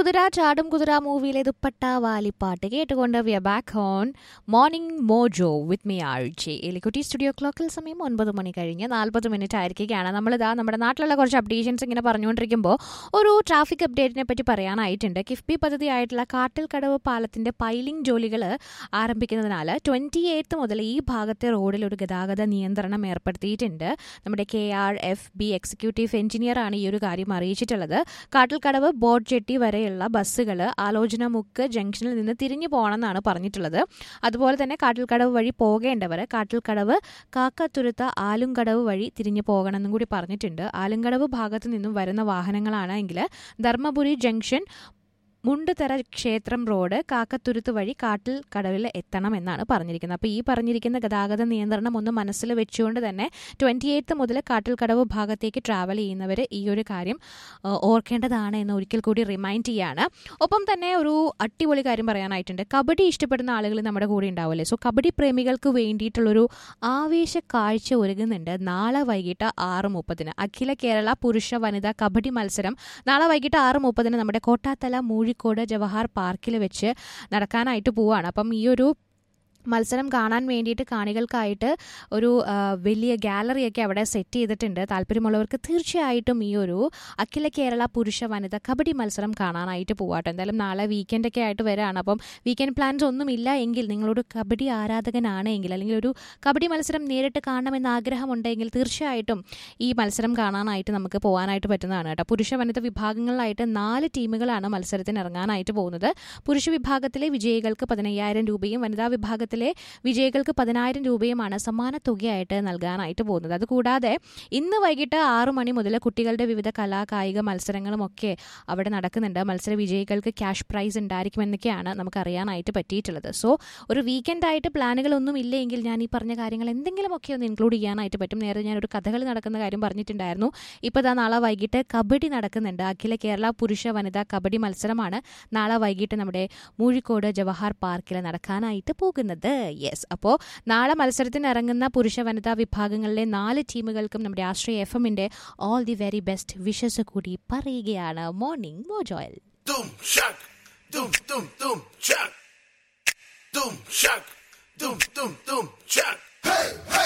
കുതിര ചാടും കുതിര മൂവിയിലെ ദുപ്പട്ട വാലിപ്പാട്ട് കേട്ടുകൊണ്ട് we back on morning mojo with me ആഴ്ച എലിക്കുട്ടി സ്റ്റുഡിയോ ക്ലോക്കിൽ സമയം ഒൻപത് മണി കഴിഞ്ഞ് നാൽപ്പത് മിനിറ്റ് ആയിരിക്കുകയാണ് നമ്മളിതാ നമ്മുടെ നാട്ടിലുള്ള കുറച്ച് അപ്ഡേഷൻസ് ഇങ്ങനെ പറഞ്ഞുകൊണ്ടിരിക്കുമ്പോൾ ഒരു ട്രാഫിക് അപ്ഡേറ്റിനെ പറ്റി പറയാനായിട്ടുണ്ട് കിഫ്ബി പദ്ധതിയായിട്ടുള്ള കാട്ടിൽ കടവ് പാലത്തിന്റെ പൈലിംഗ് ജോലികൾ ആരംഭിക്കുന്നതിനാൽ ട്വന്റി എയ്ത്ത് മുതൽ ഈ ഭാഗത്തെ റോഡിൽ ഒരു ഗതാഗത നിയന്ത്രണം ഏർപ്പെടുത്തിയിട്ടുണ്ട് നമ്മുടെ K R F B executive engineer ആണ് ഈ ഒരു കാര്യം അറിയിച്ചിട്ടുള്ളത് കാട്ടിൽക്കടവ് ബോട്ട് ജെട്ടി വരെയുള്ള ബസ്സുകൾ ആലോചന മുക്ക് ജംഗ്ഷനിൽ നിന്ന് തിരിഞ്ഞു പോകണമെന്നാണ് പറഞ്ഞിട്ടുള്ളത് അതുപോലെ തന്നെ കാട്ടിൽക്കടവ് വഴി പോകേണ്ടവർ കാട്ടിൽക്കടവ് കാക്കത്തുരുത്ത ആലുംകടവ് വഴി തിരിഞ്ഞു പോകണമെന്നും കൂടി പറഞ്ഞിട്ടുണ്ട് ആലുംകടവ് ഭാഗത്തു നിന്നും വരുന്ന വാഹനങ്ങളാണെങ്കിൽ ധർമ്മപുരി ജംഗ്ഷൻ മുണ്ടുതറ ക്ഷേത്രം റോഡ് കാക്കത്തുരുത്ത് വഴി കാട്ടിൽ കടവിൽ എത്തണം എന്നാണ് പറഞ്ഞിരിക്കുന്നത് അപ്പോൾ ഈ പറഞ്ഞിരിക്കുന്ന ഗതാഗത നിയന്ത്രണം ഒന്ന് മനസ്സിൽ വെച്ചുകൊണ്ട് തന്നെ ട്വൻറ്റി എയ്ത്ത് മുതൽ കാട്ടിൽ കടവ് ഭാഗത്തേക്ക് ട്രാവൽ ചെയ്യുന്നവർ ഈ ഒരു കാര്യം ആ, ഓർക്കേണ്ടതാണ് എന്ന് ഒരിക്കൽ കൂടി റിമൈൻഡ് ചെയ്യാണ് ഒപ്പം തന്നെ ഒരു അടിപൊളി കാര്യം പറയാനായിട്ടുണ്ട് കബഡി ഇഷ്ടപ്പെടുന്ന ആളുകൾ നമ്മുടെ കൂടെ ഉണ്ടാവില്ലേ സോ കബഡി പ്രേമികൾക്ക് വേണ്ടിയിട്ടുള്ളൊരു ആവേശ കാഴ്ച ഒരുങ്ങുന്നുണ്ട് നാളെ വൈകിട്ട് ആറ് മുപ്പതിന് അഖില കേരള പുരുഷ വനിതാ കബഡി മത്സരം നാളെ വൈകിട്ട് ആറ് മുപ്പതിന് നമ്മുടെ കോട്ടാത്തല മൂഴിക്കോട് ജവഹർ പാർക്കിൽ വെച്ച് നടക്കാനായിട്ട് പോവുകയാണ് അപ്പം ഈ ഒരു മത്സരം കാണാൻ വേണ്ടിയിട്ട് കാണികൾക്കായിട്ട് ഒരു ആ, വലിയ ഗാലറിയൊക്കെ അവിടെ സെറ്റ് ചെയ്തിട്ടുണ്ട് താല്പര്യമുള്ളവർക്ക് തീർച്ചയായിട്ടും ഈ ഒരു അഖില കേരള പുരുഷ വനിത കബഡി മത്സരം കാണാനായിട്ട് പോവാട്ടോ എന്തായാലും നാളെ വീക്കെൻഡൊക്കെ ആയിട്ട് വരാണ് അപ്പം വീക്കെൻഡ് പ്ലാൻസ് ഒന്നും ഇല്ല എങ്കിൽ നിങ്ങളൊരു കബഡി ആരാധകനാണ് എങ്കിൽ അല്ലെങ്കിൽ ഒരു കബഡി മത്സരം നേരിട്ട് കാണണമെന്ന് ആഗ്രഹമുണ്ടെങ്കിൽ തീർച്ചയായിട്ടും ഈ മത്സരം കാണാനായിട്ട് നമുക്ക് പോകാനായിട്ട് പറ്റുന്നതാണ് കേട്ടോ പുരുഷ വനിത വിഭാഗങ്ങളിലായിട്ട് നാല് ടീമുകളാണ് മത്സരത്തിന് ഇറങ്ങാനായിട്ട് പോകുന്നത് പുരുഷ വിഭാഗത്തിലെ വിജയികൾക്ക് പതിനയ്യായിരം രൂപയും വനിതാ വിഭാഗത്തിലെ വിജയികൾക്ക് പതിനായിരം രൂപയുമാണ് സമ്മാന തുകയായിട്ട് നൽകാനായിട്ട് പോകുന്നത് അതുകൂടാതെ ഇന്ന് വൈകിട്ട് ആറു മണി മുതൽ കുട്ടികളുടെ വിവിധ കലാ കായിക മത്സരങ്ങളും ഒക്കെ അവിടെ നടക്കുന്നുണ്ട് മത്സര വിജയികൾക്ക് ക്യാഷ് പ്രൈസ് ഉണ്ടായിരിക്കുമെന്നൊക്കെയാണ് നമുക്ക് അറിയാനായിട്ട് പറ്റിയിട്ടുള്ളത് സോ ഒരു വീക്കെൻഡ് ആയിട്ട് പ്ലാനുകളൊന്നും ഇല്ലെങ്കിൽ ഞാൻ ഈ പറഞ്ഞ കാര്യങ്ങൾ എന്തെങ്കിലുമൊക്കെ ഒന്ന് ഇൻക്ലൂഡ് ചെയ്യാനായിട്ട് പറ്റും നേരെ ഞാനൊരു കഥകളി നടക്കുന്ന കാര്യം പറഞ്ഞിട്ടുണ്ടായിരുന്നു ഇപ്പോൾ ഇതാ നാളെ വൈകിട്ട് കബഡി നടക്കുന്നുണ്ട് അഖില കേരള പുരുഷ വനിതാ കബഡി മത്സരമാണ് നാളെ വൈകിട്ട് നമ്മുടെ മൂഴിക്കോട് ജവഹർ പാർക്കിൽ നടക്കാനായിട്ട് പോകുന്നത് യെസ് അപ്പോൾ നാളെ മത്സരത്തിന് ഇറങ്ങുന്ന പുരുഷ വനിതാ വിഭാഗങ്ങളിലെ നാല് ടീമുകൾക്കും നമ്മുടെ ആശ്രയ എഫ് എമ്മിന്റെ all the very best wishes കൂടി പറയുകയാണ് മോർണിംഗ് മോജോയൽ Doom shock, doom doom doom shock, doom shock, doom doom doom shock. Hey hey.